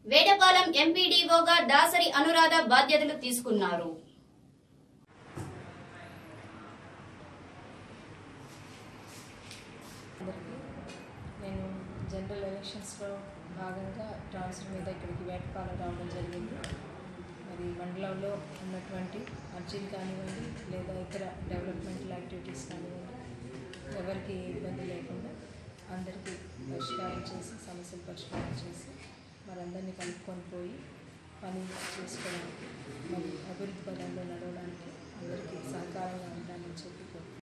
వేటపాలెం ఎంపీడీఓగా దాసరి అనురాధ బాధ్యతలు తీసుకున్నారు అందరికీ నేను జనరల్ ఎలక్షన్స్లో భాగంగా ట్రాన్స్ఫర్ మీద ఇక్కడికి వేటపాలెం రావడం జరిగింది మరి మండలంలో ఉన్నటువంటి అర్జీలు కానివ్వండి లేదా ఇతర డెవలప్మెంటల్ యాక్టివిటీస్ కానివ్వండి ఎవరికి ఇబ్బంది లేకుండా అందరికీ పరిష్కారం చేసి సమస్యలు పరిష్కారం చేసి మరందరినీ కలుపుకొని పోయి పని చేసుకోవడానికి మరి అభివృద్ధి పదంలో నడవడానికి అందరికీ సహకారంగా ఉంటానని చెప్పి కోరుకుంటున్నాను.